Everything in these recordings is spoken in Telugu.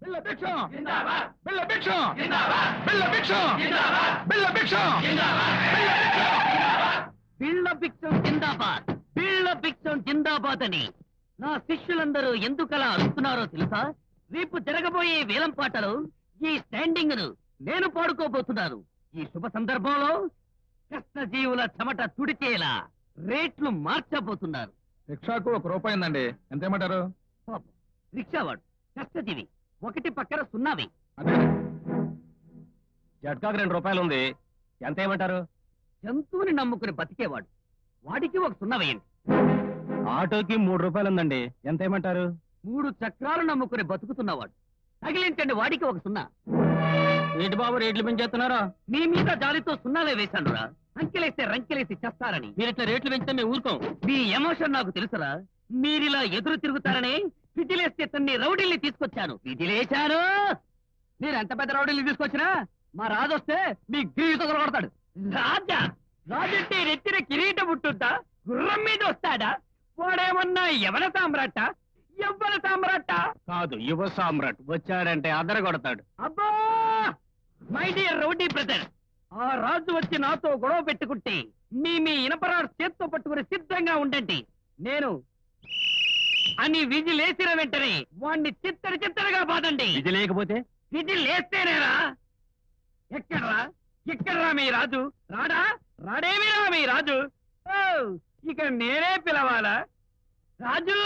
బిళ్ళ భిక్ష బిళ్ళ భిక్ష బిళ్ళ భిక్ష బిళ్ళ భిక్ష బిళ్ళ భిక్షం జిందాబాద్ బిళ్ళ భిక్షం జిందాబాద్ అని నా శిష్యులందరూ ఎందుకలా అరుస్తున్నారో తెలుసా రేపు జరగబోయే వేలం పాటలో ఈ స్టాండింగ్ ను నేను పాడుకోబోతున్నాను ఈ శుభ సందర్భంలో కష్టజీవుల చెమట తుడిచేలా రేట్లు మార్చబోతున్నారు రిక్షాకు ఒక రూపాయి ఉందండి ఎంతేమంటారు పాపం రిక్షావాడు కష్టజీవి ఒకటి పక్కన సున్నావి అదే జట్కాకు రెండు రూపాయలు ఉంది ఎంత ఏమంటారు జంతువుని నమ్ముకుని బతికేవాడు వాడికి ఒక సున్నా వేయండి ఆటోకి మూడు రూపాయలు ఉందండి ఎంత ఏమంటారు మూడు చక్రాలు నమ్ముకుని బతుకుతున్నవాడు తగిలించండి వాడికి ఒక సున్నా ఏంటి బాబు రేట్లు పెంచేస్తున్నారా మీ మీద జాలితో సున్నాలే వేశానురా అంకెలేస్తే రంకెలేసి చేస్తారని మీరు ఇట్లా రేట్లు పెంచితే మేము ఊరుకోం మీ ఎమోషన్ నాకు తెలుసురా మీరిలా ఎదురు తిరుగుతారని విజిలేస్తే తన్ని రౌడీల్ని తీసుకొచ్చాను విజిలేశాను మీరు ఎంత పెద్ద రౌడీల్ని తీసుకొచ్చినా మా రాజు వస్తే మీ గ్రీతో కొడతాడు రాజా రాజంటే రెత్తిన కిరీటం ఉంటుందా గుర్రం మీద వస్తాడా వాడేమన్నా యవన సామ్రాట యవ్వన సామ్రాట కాదు యువ సామ్రాట్ వచ్చాడంటే అదర కొడతాడు అబ్బా మై డియర్ రౌడీ బ్రదర్ ఆ రాజు వచ్చి నాతో గొడవ పెట్టుకుంటే మీ మీ ఇనపరాడు చేత్తో పట్టుకుని సిద్ధంగా ఉండండి నేను అని విధి లేచిన వెంటనే వాణ్ణి చిత్తడి చిత్తడిగా బాదండి ఇది లేకపోతే విధి లేస్తేనేరా ఎక్కడ్రా ఎక్కడ్రా మీ రాజు రాడా రాడేమిరా మీ రాజు ఓ, ఇక నేనే పిలవాలా రాజు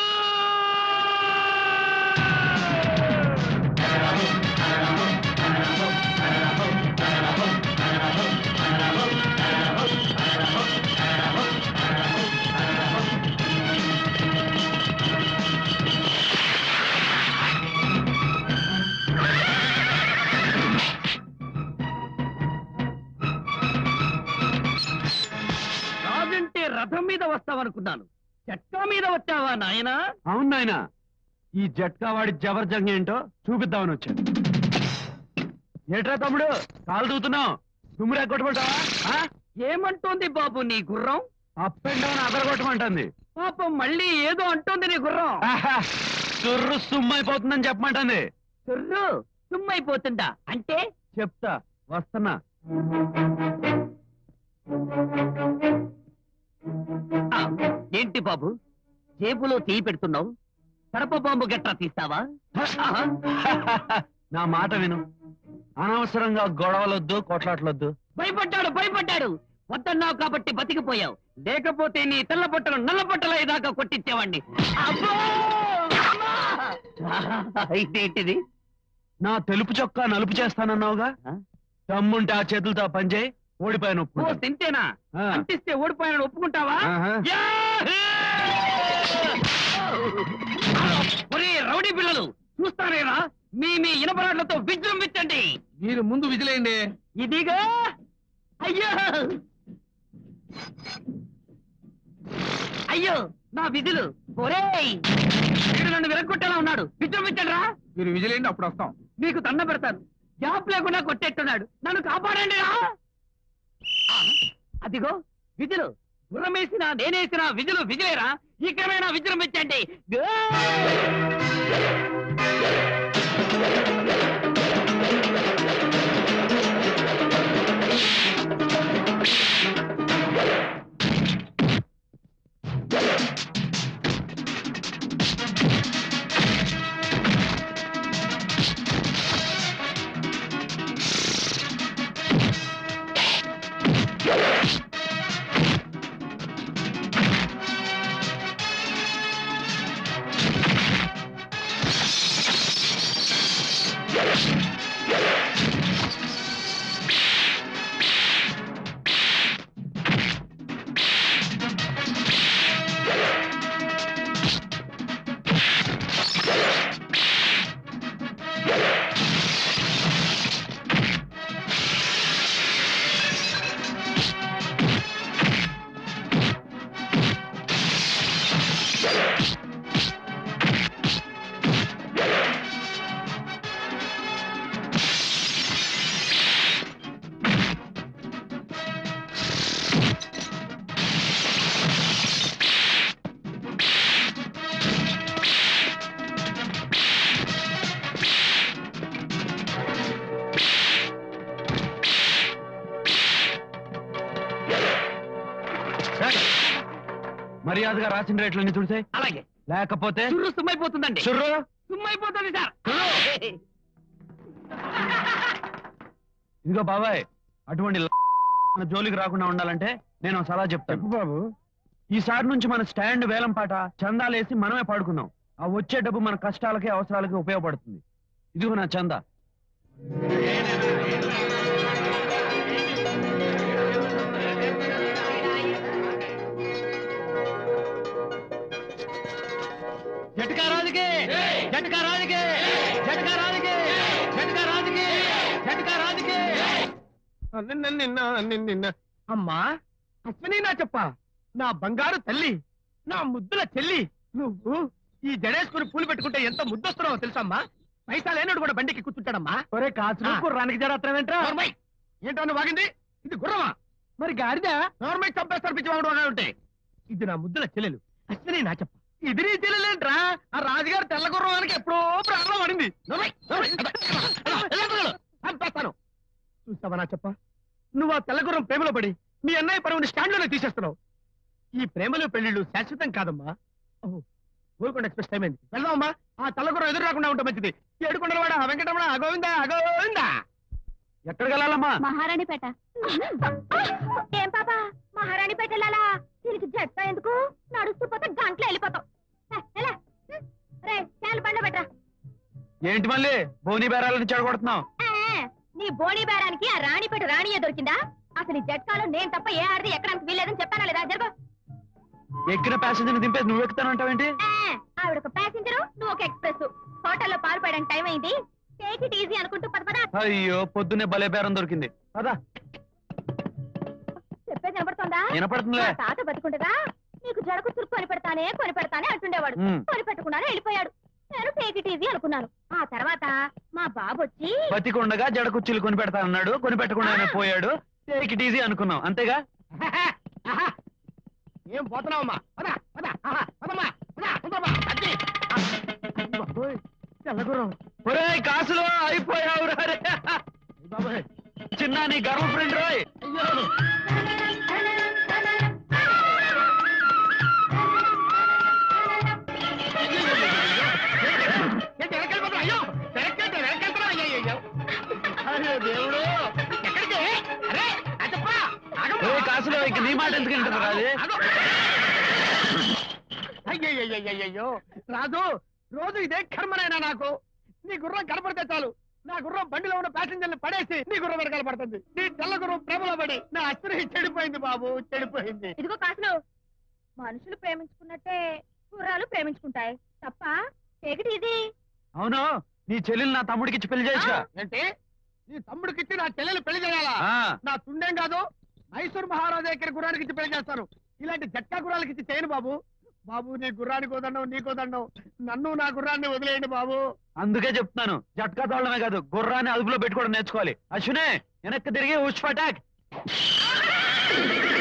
రాజంటే రథం మీద వస్తావనుకున్నాను చట్టా మీద వచ్చావా నాయనా అవును నాయన ఈ జట్కా వాడి జబర్జంగ్ ఏంటో చూపిద్దామని వచ్చాను ఏట్రా తమ్ముడు కాలు దూతున్నావు తుమ్మురే కొట్టమంటావా ఏమంటోంది బాబు నీ గుర్రం అప్ అండ్ డౌన్ అదర కొట్టమంటుంది పాపం మళ్ళీ ఏదో అంటోంది నీ గుర్రం ఆహా, చుర్రు సుమ్మైపోతుందని చెప్పమంటుంది చుర్రు సుమ్మైపోతుందా అంటే చెప్తా వస్తున్నా ఆ, ఏంటి బాబు జేబులో చేయి పెడుతున్నావు కడప బాంబు గట్రా తీస్తావా ఆహా, నా మాట విను అనవసరంగా గొడవలొద్దు కొట్లాట్లొద్దు భయపడ్డాడు భయపడ్డాడు వద్దన్నావు కాబట్టి బతికిపోయావు లేకపోతే నీ తెల్ల బట్టలు నల్ల బట్టలు అయ్యేదాకా కొట్టించేవాడిని అబ్బో! అమ్మా! ఇదేంటిది నా తెలుపు చొక్కా నలుపు చేస్తానన్నావుగా ఆ? తమ్ముంటే ఆ చేతులతో పనిచేయి ఓడిపోయాను ఓ ఒప్పుకుంటాను. తింటేనా ఆ. అంటిస్తే ఓడిపోయాను ఒప్పుకుంటావా ఆహా. యాహూ! ఒరే రౌడీ పిల్లలు చూస్తారేనా మీ మీ ఇనపరాట్లతో విజృంభించండి మీరు ముందు విజిలేయండి ఇదిగా అయ్యో అయ్యో నా విధులు ఒరేయ్ వీడు నన్ను విరగొట్టేలా ఉన్నాడు విజృంభించండి రా మీరు విజిలేయండి అప్పుడు వస్తాం మీకు దండ పెడతాను గ్యాప్ లేకుండా కొట్టేట్టున్నాడు నన్ను కాపాడండి రా ఆ, అదిగో విధులు గుర్రమేసిన నేనేసిన విధులు విజులేరా ఇకమైనా విజృంభించండి గా! మర్యాదగా రాసిన రేట్లన్నీ చూసే అలాగే లేకపోతే చుర్రు సుమ్మైపోతుందండి చుర్రు సుమ్మైపోతుంది సార్ ఇదిగో బాబాయ్ అటువంటి ల- మన జోలికి రాకుండా ఉండాలంటే నేను ఒక సలహా చెప్తాను బాబు ఈసారి నుంచి మన స్టాండ్ వేలం పాట చందాలేసి మనమే పాడుకుందాం ఆ వచ్చే డబ్బు మన కష్టాలకి అవసరాలకి ఉపయోగపడుతుంది ఇదిగో నా చందా జటకా రాజుకి జటకా రాజుకి జటకా రాజుకి జటకా రాజుకి జటకా రాజుకి నిన్న నిన్న నిన్న నిన్న అమ్మా అశ్విని నా చెప్ప నా బంగారు తల్లి నా ముద్దుల చెల్లి నువ్వు ఈ జడేసుకుని పూలు పెట్టుకుంటే ఎంత ముద్దొస్తున్నావో తెలుసమ్మా పైసా లేనోడు కూడా బండికి కూర్చుంటాడమ్మా ఒరే కాసు గుర్రానికి జడత్రమేంట్రా ఏంటో నువ్వు వాగింది ఇది గుర్రమా మరి గాడిద నోర్మై చంపేస్తారు పిచ్చి వాడు ఉంటే ఇది నా ముద్దుల చెల్లెలు అశ్విని నా చెప్ప ఇది నీ చెల్లెలేంట్రా ఆ రాజుగారు తెల్ల గుర్రానికి ఎప్పుడో ప్రాణం పడింది నోర్మై, నోర్మై, అబ్బా, అబ్బా, ఎలా కుదరదు? చంపేస్తాను చూస్తావా నా చెప్ప నువ్వు ఆ తెల్లగుర్రం ప్రేమలో పడి మీ అన్నయ్య పరువుని స్టాండ్ లోనే తీసేస్తున్నావు ఈ ప్రేమలు పెళ్లిళ్ళు శాశ్వతం కాదమ్మా ఓహో, ఊరుకోండి ఎక్స్ప్రెస్ టైం అయింది వెళ్దామమ్మా ఆ తెల్లగుర్రం ఎదురు రాకుండా ఉంటే మంచిది ఏడుకొండలవాడ వెంకటరమణ అగోవిందా అగోవిందా ఎక్కడికి వెళ్ళాలమ్మా మహారాణిపేట ఏం పాప మహారాణిపేట వెళ్ళాలా దీనికి జట్ట ఎందుకు నడుస్తూ పోతే గంటలో వెళ్ళిపోతాం హే, ఎలా? హ్మ్. రే క్యాన్లు బండ పెట్టరా ఏంటి మళ్ళీ బోని బేరాలని చెడగొడుతున్నావు ఏ, నీ బోణి బేరానికి ఆ రాణిపేట రాణియే దొరికిందా అసలు ఈ జట్కాలో నేను తప్ప ఏ ఆడది ఎక్కడానికి వీల్లేదని చెప్పానా లేదా జరుగు ఎక్కిన ప్యాసింజర్ దింపేసి నువ్వు ఎక్కుతానంటావేంటి ఏ, ఆవిడ ఒక ప్యాసింజరు నువ్వు ఒక ఎక్స్ప్రెస్ హోటల్లో పాలు పోయడానికి టైం అయింది టేక్ ఇట్ ఈజీ అనుకుంటూ పద పద అయ్యో పొద్దున్నే భలే బేరం దొరికింది అదా చెప్పేది వినపడుతుందా వినపడుతుందిలే మా తాత బతుకుండగా నీకు జడకుచ్చులు కొని పెడతానే కొని పెడతానే అంటుండేవాడు ఉమ్. కొని పెట్టకుండానే వెళ్ళిపోయాడు నేను టేక్ ఇట్ ఈజీ అనుకున్నాను ఆ తర్వాత మా బాబు వచ్చి బతికుండగా జడ కుర్చీలు కొని పెడతా అన్నాడు కొని పెట్టకుండానే పోయాడు టేక్ ఇట్ ఈజీ అనుకున్నాం అంతేగా ఏం పోతున్నావమ్మా పద పద ఆహా, పదమ్మా పద తొందరమ్మా అద్దె. అయ్య బాబోయ్, తెల్లగుర్రం ఒరేయ్ కాసులో అయిపోయావు రే బాబోయ్ చిన్న నీ గర్ల్ ఫ్రెండ్ రోయ్ అయ్యో ఏంటి వెనకెళ్ళిపోతున్నా? అయ్యో వెనక్కెళ్తే వెనక్కెళ్తున్నా? అయ్యో, అయ్యో. అయ్యో దేవుడు ఎక్కడికి అరే అచ్చప్ప ఆగమ్మా. ఒరేయ్ కాసులో ఇక నీ మాట ఎందుకు వింటుందిరా అది ఆగు. అయ్యయ్యయ్యయ్యయ్యో రాజు రోజు ఇదే కర్మనైనా నాకు నీ గుర్రం కనపడితే చాలు నా గుర్రం బండిలో ఉన్న ప్యాసింజర్ని పడేసి నీ గుర్రం వెనకాల పడుతుంది నీ తెల్ల గుర్రం ప్రేమలో పడి నా అస్త్రి చెడిపోయింది బాబు చెడిపోయింది ఇదిగో కాసులు మనుషులు ప్రేమించుకున్నట్టే గుర్రాలు ప్రేమించుకుంటాయి తప్ప టేక్ ఇట్ ఈజీ అవును నీ చెల్లెలు నా తమ్ముడికి ఇచ్చి పెళ్లి చేయొచ్చుగా ఏంటి నీ తమ్ముడికిచ్చి నా చెల్లెలు పెళ్లి చేయాలా ఆ, నా తుండేం కాదు మైసూర్ మహారాజా దగ్గర గుర్రానికి ఇచ్చి పెళ్లి చేస్తాను ఇలాంటి జట్కా గుర్రాలకి ఇచ్చి చేయను బాబు బాబు నీ గుర్రానికి వదండం నీకు వదండం నన్ను నా గుర్రాన్ని వదిలేయండి బాబు అందుకే చెప్తున్నాను జట్కా తోడమే కాదు గుర్రాన్ని అదుపులో పెట్టుకోవడం నేర్చుకోవాలి అశ్వినే వెనక్కి తిరిగి ఉష్ పటాక్